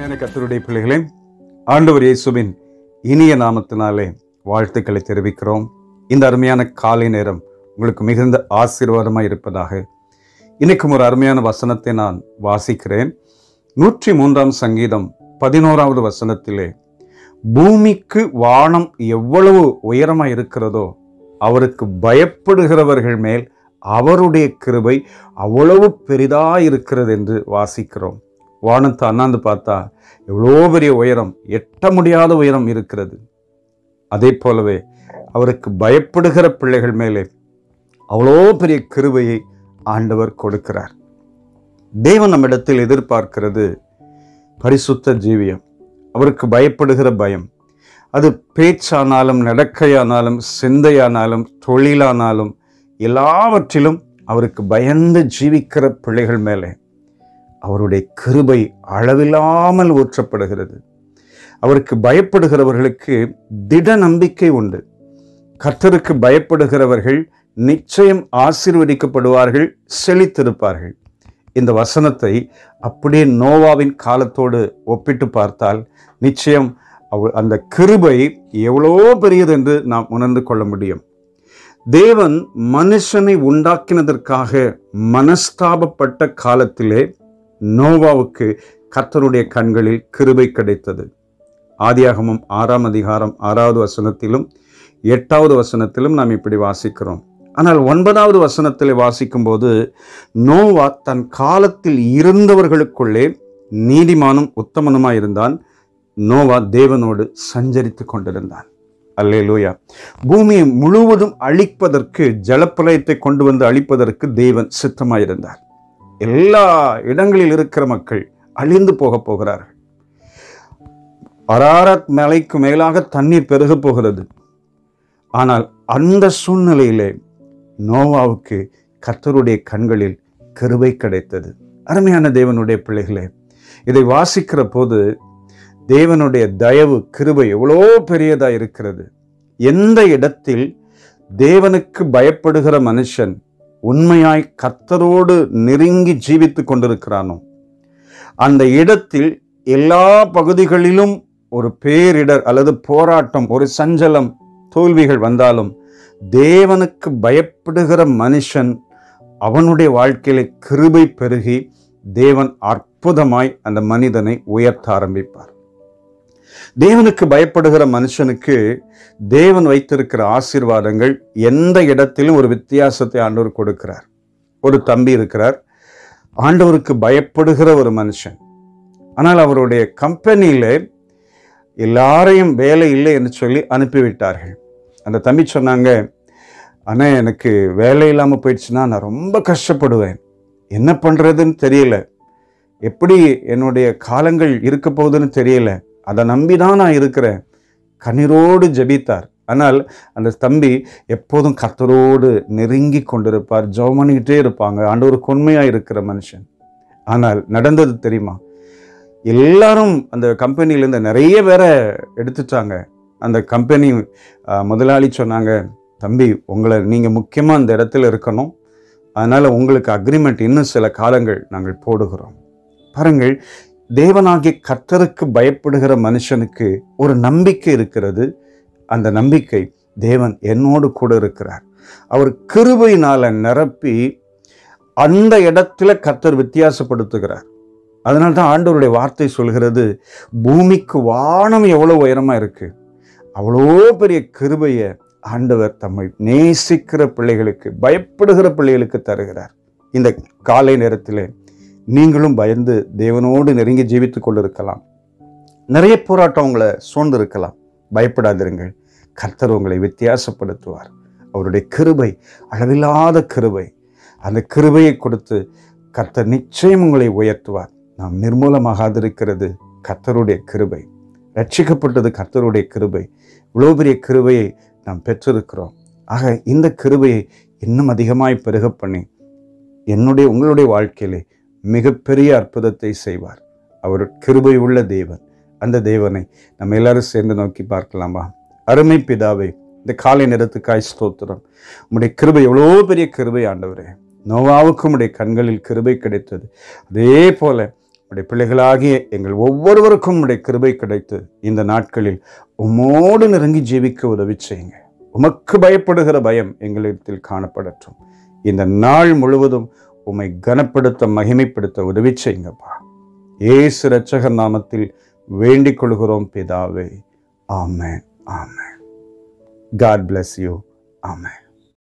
அருமையான கத்தருடைய பிள்ளைகளே ஆண்டவர் இயேசுவின் இனிய நாமத்தினாலே வாழ்த்துக்களை தெரிவிக்கிறோம் இந்த அருமையான காலை நேரம் உங்களுக்கு மிகுந்த ஆசீர்வாதமாக இருப்பதாக இன்னைக்கும் ஒரு அருமையான வசனத்தை நான் வாசிக்கிறேன் நூற்றி மூன்றாம் சங்கீதம் பதினோராவது வசனத்திலே பூமிக்கு வானம் எவ்வளவு உயரமாக இருக்கிறதோ அவருக்கு பயப்படுகிறவர்கள் மேல் அவருடைய கிருபை அவ்வளவு பெரிதா இருக்கிறது என்று வாசிக்கிறோம் வானத்தை அண்ணாந்து பார்த்தா எவ்வளோ பெரிய உயரம் எட்ட முடியாத உயரம் இருக்கிறது அதே போலவே அவருக்கு பயப்படுகிற பிள்ளைகள் மேலே அவ்வளோ பெரிய கிருபையை ஆண்டவர் கொடுக்கிறார் தேவன் நம்மிடத்தில் எதிர்பார்க்கிறது பரிசுத்த ஜீவியம் அவருக்கு பயப்படுகிற பயம் அது பேச்சானாலும் நடக்கையானாலும் சிந்தையானாலும் தொழிலானாலும் எல்லாவற்றிலும் அவருக்கு பயந்து ஜீவிக்கிற பிள்ளைகள் மேலே அவருடைய கிருபை அளவில்லாமல் ஊற்றப்படுகிறது அவருக்கு பயப்படுகிறவர்களுக்கு திட நம்பிக்கை உண்டு கர்த்தருக்கு பயப்படுகிறவர்கள் நிச்சயம் ஆசீர்வதிக்கப்படுவார்கள் செழித்திருப்பார்கள் இந்த வசனத்தை அப்படியே நோவாவின் காலத்தோடு ஒப்பிட்டு பார்த்தால் நிச்சயம் அவ அந்த கிருபை எவ்வளோ பெரியது என்று நாம் உணர்ந்து கொள்ள முடியும் தேவன் மனுஷனை உண்டாக்கினதற்காக மனஸ்தாபப்பட்ட காலத்திலே நோவாவுக்கு கர்த்தருடைய கண்களில் கிருபை கிடைத்தது ஆதியாகமம் ஆறாம் அதிகாரம் ஆறாவது வசனத்திலும் எட்டாவது வசனத்திலும் நாம் இப்படி வாசிக்கிறோம் ஆனால் ஒன்பதாவது வசனத்தில் வாசிக்கும்போது நோவா தன் காலத்தில் இருந்தவர்களுக்குள்ளே நீதிமானும் உத்தமனுமாய் இருந்தான் நோவா தேவனோடு சஞ்சரித்து கொண்டிருந்தான் அல்லே லூயா பூமியை முழுவதும் அழிப்பதற்கு ஜலப்பிரளயத்தை கொண்டு வந்து அழிப்பதற்கு தேவன் சித்தமாயிருந்தார் எல்லா இடங்களில் இருக்கிற மக்கள் அழிந்து போக போகிறார்கள் அராரத் மலைக்கு மேலாக தண்ணீர் பெருக போகிறது ஆனால் அந்த சூழ்நிலையிலே நோவாவுக்கு கர்த்தருடைய கண்களில் கிருபை கிடைத்தது அருமையான தேவனுடைய பிள்ளைகளே இதை வாசிக்கிற போது தேவனுடைய தயவு கிருபை எவ்வளோ பெரியதா இருக்கிறது எந்த இடத்தில் தேவனுக்கு பயப்படுகிற மனுஷன் உண்மையாய் கர்த்தரோடு நெருங்கி ஜீவித்து கொண்டிருக்கிறானோ அந்த இடத்தில் எல்லா பகுதிகளிலும் ஒரு பேரிடர் அல்லது போராட்டம் ஒரு சஞ்சலம் தோல்விகள் வந்தாலும் தேவனுக்கு பயப்படுகிற மனுஷன் அவனுடைய வாழ்க்கையில கிருபை பெருகி தேவன் அற்புதமாய் அந்த மனிதனை உயர்த்த ஆரம்பிப்பார் தேவனுக்கு பயப்படுகிற மனுஷனுக்கு தேவன் வைத்திருக்கிற ஆசீர்வாதங்கள் எந்த இடத்திலும் ஒரு வித்தியாசத்தை ஆண்டவர் கொடுக்கிறார் ஒரு தம்பி இருக்கிறார் ஆண்டவருக்கு பயப்படுகிற ஒரு மனுஷன் ஆனால் அவருடைய கம்பெனியில எல்லாரையும் வேலை இல்லை என்று சொல்லி அனுப்பிவிட்டார்கள் அந்த தம்பி சொன்னாங்க அண்ணா எனக்கு வேலை இல்லாமல் போயிடுச்சுன்னா நான் ரொம்ப கஷ்டப்படுவேன் என்ன பண்ணுறதுன்னு தெரியல எப்படி என்னுடைய காலங்கள் இருக்க போகுதுன்னு தெரியல அதை நம்பி தான் நான் இருக்கிறேன் கண்ணீரோடு ஜெபித்தார் ஆனால் அந்த தம்பி எப்போதும் கர்த்தரோடு நெருங்கி கொண்டிருப்பார் ஜெபம் பண்ணிக்கிட்டே இருப்பாங்க ஆண்டவருக்கு உண்மையாக இருக்கிற மனுஷன் ஆனால் நடந்தது தெரியுமா எல்லாரும் அந்த கம்பெனிலேருந்து நிறைய பேரை எடுத்துட்டாங்க அந்த கம்பெனி அஹ், முதலாளி சொன்னாங்க தம்பி உங்களை நீங்கள் முக்கியமாக அந்த இடத்துல இருக்கணும் அதனால் உங்களுக்கு அக்ரிமெண்ட் இன்னும் சில காலங்கள் நாங்கள் போடுகிறோம் பாருங்கள் தேவனாகிய கர்த்தருக்கு பயப்படுகிற மனுஷனுக்கு ஒரு நம்பிக்கை இருக்கிறது அந்த நம்பிக்கை தேவன் என்னோடு கூட இருக்கிறார் அவர் கிருபையினால நிரப்பி அந்த இடத்துல கர்த்தர் வித்தியாசப்படுத்துகிறார் அதனால தான் ஆண்டவருடைய வார்த்தை சொல்கிறது பூமிக்கு வானம் எவ்வளோ உயரமாக இருக்கு அவ்வளோ பெரிய கிருபையை ஆண்டவர் தம்மை நேசிக்கிற பிள்ளைகளுக்கு பயப்படுகிற பிள்ளைகளுக்கு தருகிறார் இந்த காலை நேரத்தில் நீங்களும் பயந்து தேவனோடு நெருங்கி ஜீவித்து கொண்டிருக்கலாம் நிறைய போராட்டம் உங்களை சூழ்ந்து இருக்கலாம் பயப்படாதிருங்கள் கர்த்தர் உங்களை வித்தியாசப்படுத்துவார் அவருடைய கிருபை அளவில்லாத கிருபை அந்த கிருபையை கொடுத்து கர்த்தர் நிச்சயம் உங்களை உயர்த்துவார் நாம் நிர்மூலமாகாதிருக்கிறது கர்த்தருடைய கிருபை ரட்சிக்கப்பட்டது கர்த்தருடைய கிருபை இவ்வளோ பெரிய கிருபையை நாம் பெற்றிருக்கிறோம் ஆக இந்த கிருபையை இன்னும் அதிகமாய் பெருக பண்ணி என்னுடைய உங்களுடைய வாழ்க்கையிலே மிகப்பெரிய அற்புதத்தை செய்வார் அவர் கிருபை உள்ள தேவன் அந்த தேவனை நம்ம எல்லாரும் சேர்ந்து நோக்கி பார்க்கலாமா அருமை பிதாவை இந்த காலை நேரத்துக்காய் ஸ்தோத்திரம் உம்முடைய கிருபை எவ்வளோ பெரிய கிருபை ஆண்டவரே நோவாவுக்கும் உடைய கண்களில் கிருபை கிடைத்தது அதே போல உடைய பிள்ளைகளாகிய எங்கள் ஒவ்வொருவருக்கும் உடைய கிருபை கிடைத்து இந்த நாட்களில் உம்மோடு நெருங்கி ஜீவிக்க உதவி செய்யுங்க உமக்கு பயப்படுகிற பயம் எங்களிடத்தில் காணப்படட்டும் இந்த நாள் முழுவதும் உம்மை கனப்படுத்த மகிமைப்படுத்த உதவி செய்யுங்கப்பா ஏசு ரட்சகர் நாமத்தில் வேண்டிக் கொள்கிறோம் பிதாவே amen amen God bless you amen